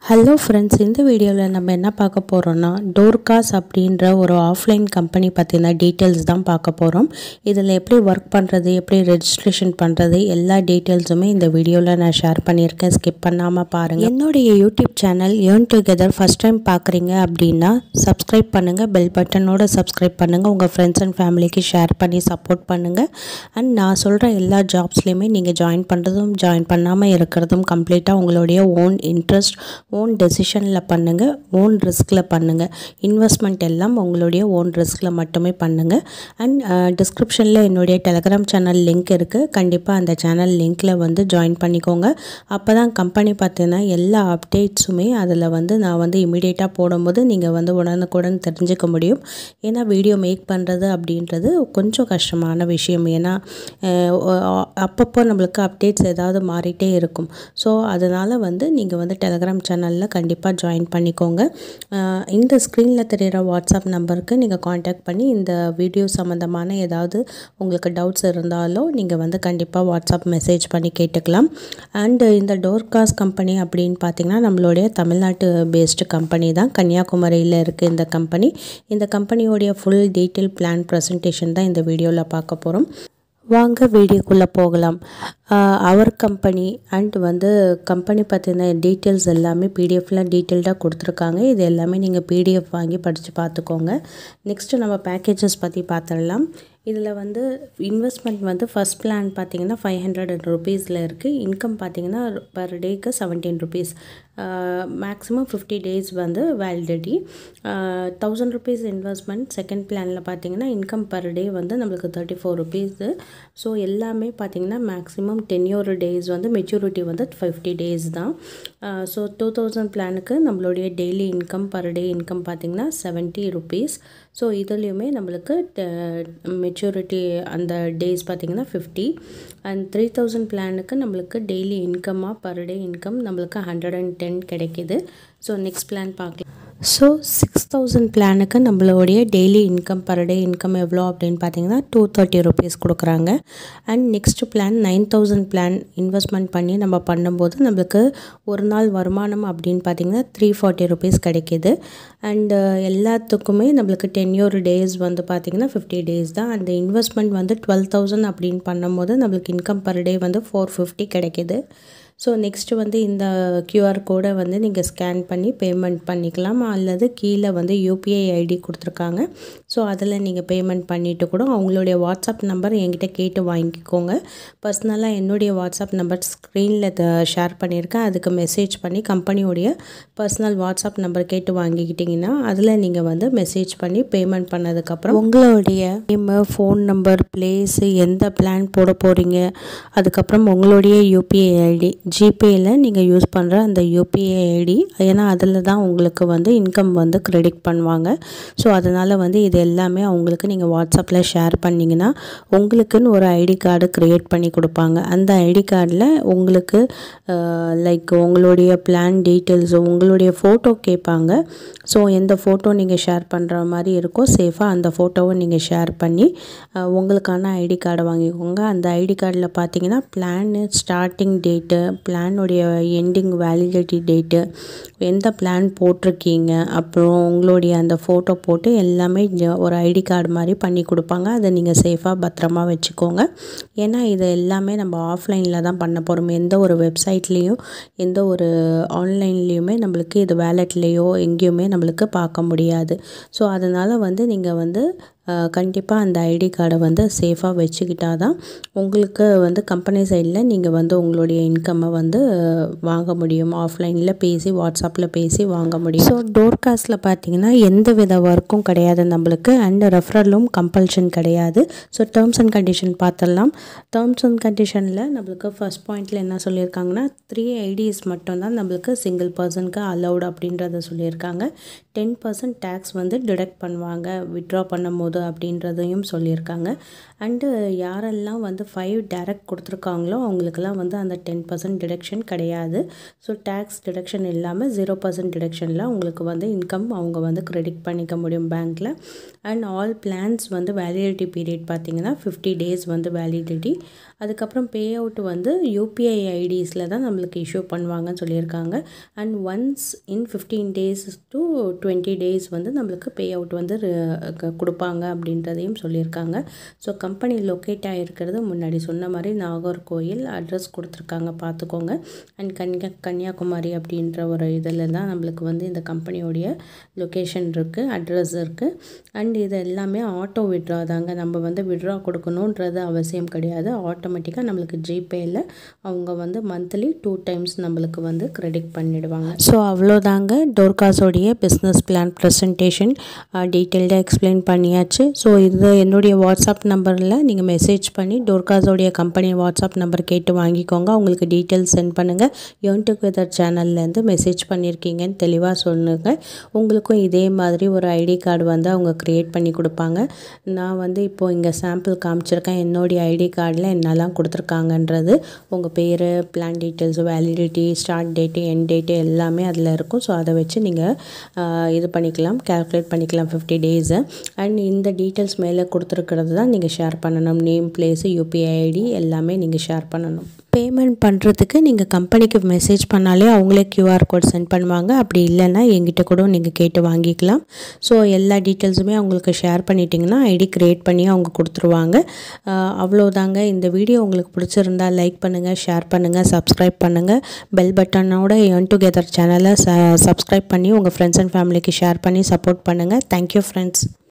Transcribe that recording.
hello friends இந்த வீடியோவில் நம்ம என்ன பார்க்க போகிறோன்னா டோர்காஸ் அப்படின்ற ஒரு ஆஃப்லைன் கம்பெனி பற்றின டீட்டெயில்ஸ் தான் பார்க்க போகிறோம் இதில் எப்படி ஒர்க் பண்ணுறது எப்படி ரெஜிஸ்ட்ரேஷன் பண்ணுறது எல்லா டீட்டெயில்ஸுமே இந்த வீடியோவில் நான் ஷேர் பண்ணியிருக்கேன் ஸ்கிப் பண்ணாமல் பாருங்கள் என்னுடைய YouTube channel Earn Together first time பார்க்குறீங்க அப்படின்னா சப்ஸ்கிரைப் பண்ணுங்கள் பெல் பட்டனோட சப்ஸ்கிரைப் பண்ணுங்கள் உங்கள் ஃப்ரெண்ட்ஸ் அண்ட் ஃபேமிலிக்கு ஷேர் பண்ணி சப்போர்ட் பண்ணுங்கள் அண்ட் நான் சொல்கிற எல்லா ஜாப்ஸ்லேயுமே நீங்கள் ஜாயின் பண்ணுறதும் ஜாயின் பண்ணாமல் இருக்கிறதும் கம்ப்ளீட்டாக உங்களுடைய ஓன் இன்ட்ரெஸ்ட் ஓன் டெசிஷனில் பண்ணுங்கள் ஓன் ரிஸ்கில் பண்ணுங்கள் இன்வெஸ்ட்மெண்ட் எல்லாம் உங்களுடைய ஓன் ரிஸ்கில் மட்டுமே பண்ணுங்கள் அண்ட் டிஸ்கிரிப்ஷனில் என்னுடைய டெலகிராம் சேனல் லிங்க் இருக்குது கண்டிப்பாக அந்த சேனல் லிங்க்கில் வந்து ஜாயின் பண்ணிக்கோங்க அப்போ தான் கம்பெனி பார்த்தீங்கன்னா எல்லா அப்டேட்ஸுமே அதில் வந்து நான் வந்து இமீடியட்டாக போடும்போது நீங்கள் வந்து உடனுக்குடன் தெரிஞ்சுக்க முடியும் ஏன்னா வீடியோ மேக் பண்ணுறது அப்படின்றது கொஞ்சம் கஷ்டமான விஷயம் ஏன்னா அஹ், அப்பப்போ நம்மளுக்கு அப்டேட்ஸ் ஏதாவது மாறிட்டே இருக்கும் ஸோ அதனால் வந்து நீங்கள் வந்து டெலகிராம் சேனலில் கண்டிப்பாக ஜாயின் பண்ணிக்கோங்க அஹ், இந்த ஸ்க்ரீனில் தெரிகிற வாட்ஸ்அப் நம்பருக்கு நீங்கள் காண்டாக்ட் பண்ணி இந்த வீடியோ சம்மந்தமான ஏதாவது உங்களுக்கு டவுட்ஸ் இருந்தாலோ நீங்கள் வந்து கண்டிப்பாக வாட்ஸ்அப் மெசேஜ் பண்ணி கேட்டுக்கலாம் அண்டு இந்த டோர்காஸ் கம்பெனி அப்படின்னு பார்த்தீங்கன்னா நம்மளுடைய தமிழ்நாட்டு பேஸ்டு கம்பெனி தான் கன்னியாகுமரியில் இருக்குது இந்த கம்பெனி இந்த கம்பெனியோடைய ஃபுல் டீட்டெயில் பிளான் ப்ரெசன்டேஷன் தான் இந்த வீடியோவில் பார்க்க போகிறோம் வாங்க வீடியோக்குள்ளே போகலாம் அவர் கம்பெனி அண்ட் வந்து கம்பெனி பற்றின டீட்டெயில்ஸ் எல்லாமே பிடிஎஃப்பில் டீட்டெயில்டாக கொடுத்துருக்காங்க இது எல்லாமே நீங்கள் பிடிஎஃப் வாங்கி படித்து பார்த்துக்கோங்க நெக்ஸ்ட்டு நம்ம பேக்கேஜஸ் பற்றி பார்த்துடலாம் இதில் வந்து இன்வெஸ்ட்மெண்ட் வந்து ஃபஸ்ட் பிளான் பார்த்தீங்கன்னா ஃபைவ் ஹண்ட்ரட் ருபீஸில் இருக்குது இன்கம் பார்த்தீங்கன்னா பர் டேக்கு seventeen rupees maximum fifty days வந்து validity thousand rupees investment second பிளானில் பார்த்தீங்கன்னா இன்கம் பர் டே வந்து நம்மளுக்கு தேர்ட்டி ஃபோர் ருபீஸு ஸோ எல்லாமே பார்த்தீங்கன்னா மேக்ஸிமம் டென்யூர் டேஸ் வந்து மெச்சூரிட்டி வந்து ஃபிஃப்டி டேஸ் தான் ஸோ டூ தௌசண்ட் பிளானுக்கு நம்மளுடைய daily income per day income பார்த்தீங்கன்னா செவன்ட்டி ருபீஸ் ஸோ இதுலேயுமே நம்மளுக்கு மெச்சூரிட்டி அந்த டேஸ் பார்த்திங்கன்னா ஃபிஃப்டி அண்ட் த்ரீ தௌசண்ட் பிளானுக்கு நம்மளுக்கு டெய்லி இன்கமாக பர் டே இன்கம் நம்மளுக்கு ஹண்ட்ரட் அண்ட் டென் கிடைக்கிது ஸோ நெக்ஸ்ட் பிளான் பார்க்கலாம் ஸோ சிக்ஸ் தௌசண்ட் பிளானுக்கு நம்மளுடைய daily income per day income எவ்வளோ அப்படின்னு பார்த்தீங்கன்னா டூ தேர்ட்டி ருபீஸ் கொடுக்குறாங்க and next plan nine thousand plan investment பண்ணி நம்ம பண்ணும்போது நம்மளுக்கு ஒரு நாள் வருமானம் அப்படின்னு பார்த்தீங்கன்னா த்ரீ ஃபார்ட்டி ருபீஸ் கிடைக்கிது அண்டு எல்லாத்துக்குமே நம்மளுக்கு டென்யூர் டேஸ் வந்து பார்த்திங்கன்னா ஃபிஃப்டி டேஸ் தான் அந்த இன்வெஸ்ட்மெண்ட் வந்து டுவெல் தௌசண்ட் அப்படின்னு பண்ணும்போது நம்மளுக்கு இன்கம் பர் டே வந்து ஃபோர் ஃபிஃப்டி கிடைக்கிது ஸோ நெக்ஸ்ட்டு வந்து இந்த கியூஆர் கோடை வந்து நீங்கள் ஸ்கேன் பண்ணி பேமெண்ட் பண்ணிக்கலாம் அல்லது கீழே வந்து யூபிஐ ஐடி கொடுத்துருக்காங்க ஸோ அதில் நீங்கள் பேமெண்ட் பண்ணிவிட்டு கூட அவங்களுடைய வாட்ஸ்அப் நம்பர் என்கிட்ட கேட்டு வாங்கிக்கோங்க பர்சனலாக என்னுடைய வாட்ஸ்அப் நம்பர் ஸ்க்ரீனில் ஷேர் பண்ணியிருக்கேன் அதுக்கு மெசேஜ் பண்ணி கம்பெனியோடைய பர்சனல் வாட்ஸ்அப் நம்பர் கேட்டு வாங்கிக்கிட்டிங்கன்னா அதில் நீங்கள் வந்து மெசேஜ் பண்ணி பேமெண்ட் பண்ணதுக்கப்புறம் உங்களுடைய நேமு ஃபோன் நம்பர் பிளேஸு எந்த பிளான் போட போகிறீங்க அதுக்கப்புறம் உங்களுடைய யூபிஐ ஐடி ஜிபேயில் நீங்கள் யூஸ் பண்ணுற அந்த யூபிஐ ஐடி ஏன்னா அதில் தான் உங்களுக்கு வந்து இன்கம் வந்து கிரெடிட் பண்ணுவாங்க ஸோ அதனால் வந்து இது எல்லாமே அவங்களுக்கு நீங்கள் வாட்ஸ்அப்பில் ஷேர் பண்ணிங்கன்னா உங்களுக்குன்னு ஒரு ஐடி கார்டு க்ரியேட் பண்ணி கொடுப்பாங்க அந்த ஐடி கார்டில் உங்களுக்கு லைக் உங்களுடைய பிளான் டீட்டெயில்ஸ் உங்களுடைய ஃபோட்டோ கேட்பாங்க ஸோ எந்த ஃபோட்டோ நீங்கள் ஷேர் பண்ணுற மாதிரி இருக்கோ சேஃபாக அந்த ஃபோட்டோவை நீங்கள் ஷேர் பண்ணி அஹ், உங்களுக்கான ஐடி கார்டை வாங்கிக்கோங்க அந்த ஐடி கார்டில் பார்த்தீங்கன்னா பிளான் ஸ்டார்டிங் டேட்டு பிளானுடைய எண்டிங் வேலிடிட்டி டேட்டு எந்த பிளான் போட்டிருக்கீங்க அப்புறம் உங்களுடைய அந்த ஃபோட்டோ போட்டு எல்லாமே ஜ- ஒரு ஐடி கார்டு மாதிரி பண்ணி கொடுப்பாங்க அதை நீங்கள் சேஃபாக பத்திரமா வச்சுக்கோங்க ஏன்னா இது எல்லாமே நம்ம ஆஃப்லைனில் தான் பண்ண போகிறோம் எந்த ஒரு வெப்சைட்லேயும் எந்த ஒரு ஆன்லைன்லேயுமே நம்மளுக்கு இது வேலெட்லேயோ எங்கேயுமே நம்மளுக்கு பார்க்க முடியாது ஸோ அதனால் வந்து நீங்கள் வந்து கண்டிப்பாக அந்த ஐடி கார்டை வந்து சேஃபாக வச்சுக்கிட்டா தான் உங்களுக்கு வந்து கம்பெனி சைடில் நீங்கள் வந்து உங்களுடைய இன்கம்மை வந்து அஹ், வாங்க முடியும் ஆஃப்லைனில் பேசி வாட்ஸ்அப்பில் பேசி வாங்க முடியும் ஸோ டோர் காஸ்ட்டில் பார்த்தீங்கன்னா எந்த வித ஒர்க்கும் கிடையாது நம்மளுக்கு அண்ட் ரெஃபரலும் கம்பல்ஷன் கிடையாது ஸோ டேர்ம்ஸ் அண்ட் கண்டிஷன் பார்த்துடலாம் டேர்ம்ஸ் அண்ட் கண்டிஷனில் நம்மளுக்கு ஃபர்ஸ்ட் பாயிண்டில் என்ன சொல்லியிருக்காங்கன்னா த்ரீ ஐடிஸ் மட்டும்தான் நம்மளுக்கு சிங்கிள் பர்சனுக்கு அலௌட் அப்படின்றத சொல்லியிருக்காங்க டென் பர்சன்ட் டேக்ஸ் வந்து டிடெக்ட் பண்ணுவாங்க விட்ரா பண்ணும்போது போகுது அப்படின்றதையும் சொல்லியிருக்காங்க அண்டு யாரெல்லாம் வந்து ஃபைவ் டேரக்ட் கொடுத்துருக்காங்களோ அவங்களுக்கெல்லாம் வந்து அந்த டென் பர்சன்ட் டிடக்ஷன் கிடையாது ஸோ டேக்ஸ் டிடக்ஷன் இல்லாமல் ஜீரோ பர்சன்ட் டிடக்ஷனில் உங்களுக்கு வந்து இன்கம் அவங்க வந்து கிரெடிட் பண்ணிக்க முடியும் பேங்க்கில் அண்ட் ஆல் பிளான்ஸ் வந்து வேலிடிட்டி பீரியட் பார்த்தீங்கன்னா ஃபிஃப்டி டேஸ் வந்து வேலிடிட்டி அதுக்கப்புறம் பே அவுட் வந்து யூபிஐ ஐடிஸில் தான் நம்மளுக்கு இஷ்யூ பண்ணுவாங்கன்னு சொல்லியிருக்காங்க and once in fifteen days to twenty days வந்து நம்மளுக்கு பே அவுட் வந்து கொடுப்பாங்க அப்படின்றதையும் சொல்லியிருக்காங்க ஸோ கம்பெனி லொக்கேட் ஆகிருக்கிறது முன்னாடி சொன்ன மாதிரி நாகர்கோயில் அட்ரஸ் கொடுத்துருக்காங்க பார்த்துக்கோங்க அண்ட் கன்யா கன்னியாகுமரி அப்படின்ற ஒரு இதில் தான் நம்மளுக்கு வந்து இந்த கம்பெனியோடைய லொக்கேஷன் இருக்குது அட்ரஸ் இருக்குது அண்ட் இது எல்லாமே ஆட்டோ விட்ரா தாங்க நம்ம வந்து விட்ரா கொடுக்கணுன்றது அவசியம் கிடையாது ஆட்டோமேட்டிக்காக நம்மளுக்கு ஜிபேயில் அவங்க வந்து மந்த்லி டூ டைம்ஸ் நம்மளுக்கு வந்து கிரெடிட் பண்ணிடுவாங்க ஸோ அவ்வளோதாங்க டோர்காஸோடைய பிஸ்னஸ் பிளான் ப்ரெசன்டேஷன் டீட்டெயில்டாக எக்ஸ்பிளைன் பண்ணியாச்சு ஸோ இது என்னுடைய வாட்ஸ்அப் நம்பரில் நீங்கள் மெசேஜ் பண்ணி டோர்காஸோடைய கம்பெனி வாட்ஸ்அப் நம்பர் கேட்டு வாங்கிக்கோங்க அவங்களுக்கு டீட்டெயில்ஸ் சென்ட் பண்ணுங்கள் ஏர்ன் டுகெதர் சேனல்லேருந்து மெசேஜ் பண்ணியிருக்கீங்கன்னு தெளிவாக சொல்லுங்கள் உங்களுக்கும் இதே மாதிரி ஒரு ஐடி கார்டு வந்து அவங்க க்ரியேட் பண்ணி கொடுப்பாங்க நான் வந்து இப்போது இங்கே சாம்பிள் காமிச்சிருக்கேன் என்னுடைய ஐடி கார்டில் என்னெல்லாம் கொடுத்துருக்காங்கன்றது உங்கள் பேர் plan details validity start date end date எல்லாமே அதில் இருக்கும் ஸோ அதை வச்சு நீங்கள் இது பண்ணிக்கலாம் கேல்குலேட் பண்ணிக்கலாம் ஃபிஃப்டி டேஸு அண்ட் இந்த டீட்டெயில்ஸ் மேலே கொடுத்துருக்கிறது தான் நீங்கள் ஷேர் பண்ணணும் நேம் பிளேஸு யூபிஐ ஐடி எல்லாமே நீங்கள் ஷேர் பண்ணணும் பேமெண்ட் பண்ணுறதுக்கு நீங்கள் கம்பெனிக்கு மெசேஜ் பண்ணாலே அவங்களே க்யூஆர் கோட் சென்ட் பண்ணுவாங்க அப்படி இல்லைன்னா எங்கிட்ட கூட நீங்கள் கேட்டு வாங்கிக்கலாம் ஸோ எல்லா டீட்டெயில்ஸுமே அவங்களுக்கு ஷேர் பண்ணிட்டீங்கன்னா ஐடி க்ரியேட் பண்ணி அவங்க கொடுத்துருவாங்க அவ்வளோதாங்க இந்த வீடியோ உங்களுக்கு பிடிச்சிருந்தா லைக் பண்ணுங்கள் ஷேர் பண்ணுங்கள் சப்ஸ்கிரைப் பண்ணுங்கள் பெல் பட்டனோட ஏர்ன் டுகெதர் சேனலை ச சப்ஸ்கிரைப் பண்ணி உங்கள் ஃப்ரெண்ட்ஸ் அண்ட் ஃபேமிலிக்கு ஷேர் பண்ணி சப்போர்ட் பண்ணுங்கள் தேங்க்யூ ஃப்ரெண்ட்ஸ்